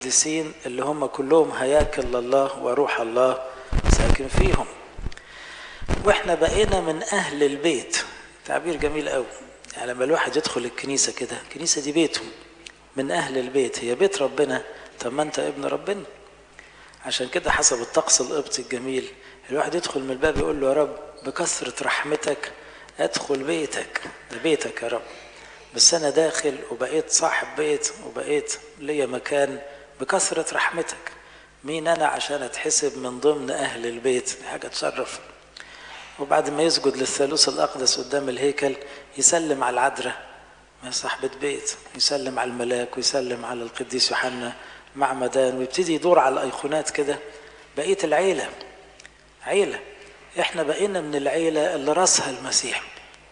القديسين اللي هم كلهم هياكل لله وروح الله ساكن فيهم واحنا بقينا من اهل البيت تعبير جميل قوي يعني لما الواحد يدخل الكنيسه كده الكنيسه دي بيته من اهل البيت هي بيت ربنا طب ما انت ابن ربنا عشان كده حسب الطقس القبطي الجميل الواحد يدخل من الباب يقول له يا رب بكثرة رحمتك ادخل بيتك ده بيتك يا رب بس انا داخل وبقيت صاحب بيت وبقيت ليا مكان بكثرة رحمتك مين انا عشان اتحسب من ضمن اهل البيت دي حاجة تشرف وبعد ما يسجد للثالوث الاقدس قدام الهيكل يسلم على العذراء ما صاحبة بيت يسلم على الملاك ويسلم على القديس يوحنا معمدان ويبتدي يدور على الايقونات كده بقيه العيله عيله احنا بقينا من العيله اللي راسها المسيح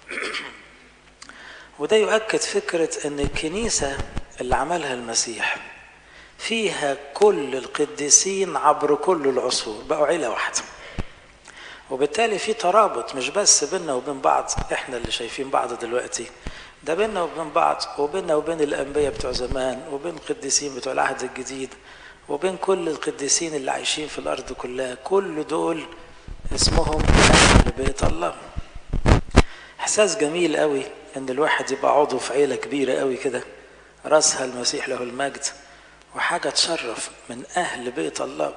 وده يؤكد فكره ان الكنيسه اللي عملها المسيح فيها كل القديسين عبر كل العصور بقوا عيله واحده وبالتالي في ترابط مش بس بيننا وبين بعض احنا اللي شايفين بعض دلوقتي ده بيننا وبين بعض وبيننا وبين الانبياء بتوع زمان وبين القديسين بتوع العهد الجديد وبين كل القديسين اللي عايشين في الارض كلها كل دول اسمهم اهل بيت الله احساس جميل قوي ان الواحد يبقى عضو في عيله كبيره قوي كده راسها المسيح له المجد وحاجه تشرف من اهل بيت الله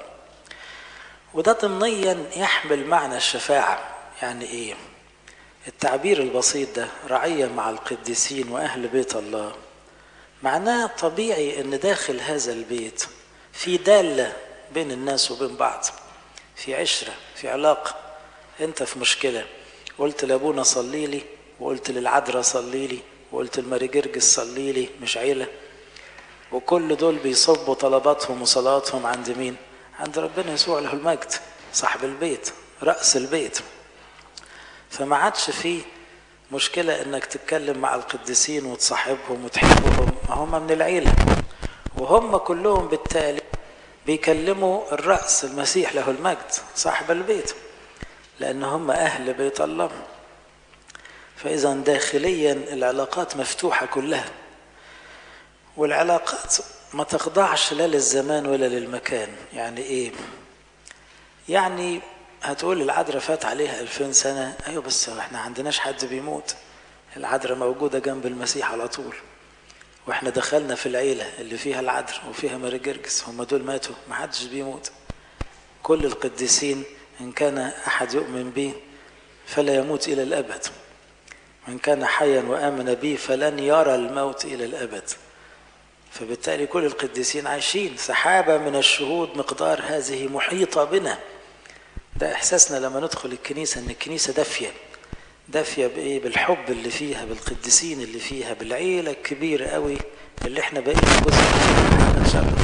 وده ضمنيا يحمل معنى الشفاعه يعني ايه التعبير البسيط ده رعية مع القديسين وأهل بيت الله معناه طبيعي أن داخل هذا البيت في دالة بين الناس وبين بعض في عشرة في علاقة أنت في مشكلة قلت لأبونا صلي لي وقلت للعذراء صلي لي وقلت لماري جرجس صلي لي مش عيلة وكل دول بيصبوا طلباتهم وصلاتهم عند مين؟ عند ربنا يسوع له المجد صاحب البيت رأس البيت فما عادش فيه مشكلة انك تتكلم مع القديسين وتصاحبهم وتحبهم هم من العيلة وهم كلهم بالتالي بيكلموا الرأس المسيح له المجد صاحب البيت لأن هم أهل بيت الله فإذا داخليا العلاقات مفتوحة كلها والعلاقات ما تخضعش لا للزمان ولا للمكان يعني إيه يعني هتقول العذراء فات عليها ألفين سنة أيوة بس احنا عندناش حد بيموت العذراء موجودة جنب المسيح على طول واحنا دخلنا في العيلة اللي فيها العذراء وفيها ماري جرجس هم دول ماتوا ما حدش بيموت كل القديسين إن كان أحد يؤمن به فلا يموت إلى الأبد من كان حيا وآمن به فلن يرى الموت إلى الأبد فبالتالي كل القديسين عايشين سحابة من الشهود مقدار هذه محيطة بنا ده احساسنا لما ندخل الكنيسه ان الكنيسه دافيه دافيه بايه بالحب اللي فيها بالقديسين اللي فيها بالعيله الكبيره قوي اللي احنا بقينا جزء منها شرف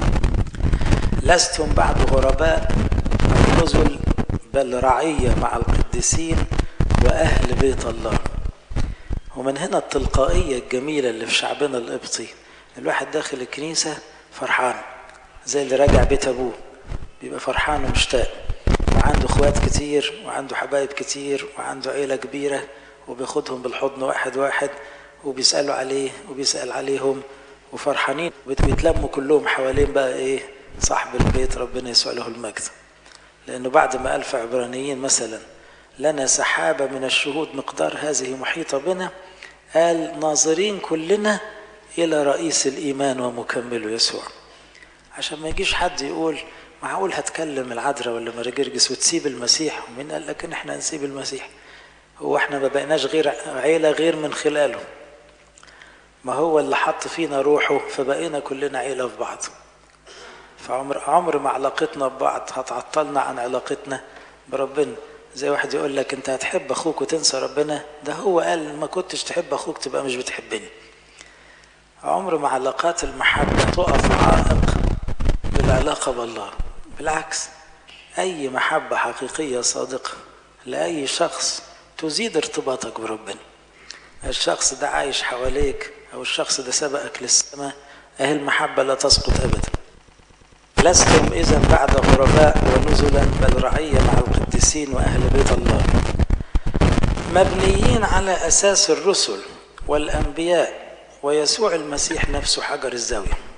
لستم بعد غرباء او نزل بل رعيه مع القديسين واهل بيت الله ومن هنا التلقائيه الجميله اللي في شعبنا القبطي الواحد داخل الكنيسه فرحان زي اللي راجع بيت ابوه بيبقى فرحان ومشتاق وعنده اخوات كتير وعنده حبايب كتير وعنده عيلة كبيرة وبياخدهم بالحضن واحد واحد وبيسألوا عليه وبيسأل عليهم وفرحانين بيتلموا كلهم حوالين بقى ايه صاحب البيت ربنا يسوع له المجد لأنه بعد ما قال في عبرانيين مثلا لنا سحابة من الشهود مقدار هذه محيطة بنا قال ناظرين كلنا إلى رئيس الإيمان ومكمله يسوع عشان ما يجيش حد يقول معقول هتكلم العذراء ولا ماري جرجس وتسيب المسيح ومين قال لك ان احنا نسيب المسيح هو احنا ما بقيناش غير عيله غير من خلاله ما هو اللي حط فينا روحه فبقينا كلنا عيله في بعض فعمر عمر ما علاقتنا ببعض هتعطلنا عن علاقتنا بربنا زي واحد يقول لك انت هتحب اخوك وتنسى ربنا ده هو قال ما كنتش تحب اخوك تبقى مش بتحبني عمر ما علاقات المحبه تقف عائق للعلاقه بالله بالعكس أي محبة حقيقية صادقة لأي شخص تزيد ارتباطك بربنا الشخص ده عايش حواليك أو الشخص ده سبقك للسماء أهي المحبة لا تسقط أبدا لستم إذا بعد غرباء ونزلا بل رعية مع القديسين وأهل بيت الله مبنيين على أساس الرسل والأنبياء ويسوع المسيح نفسه حجر الزاوية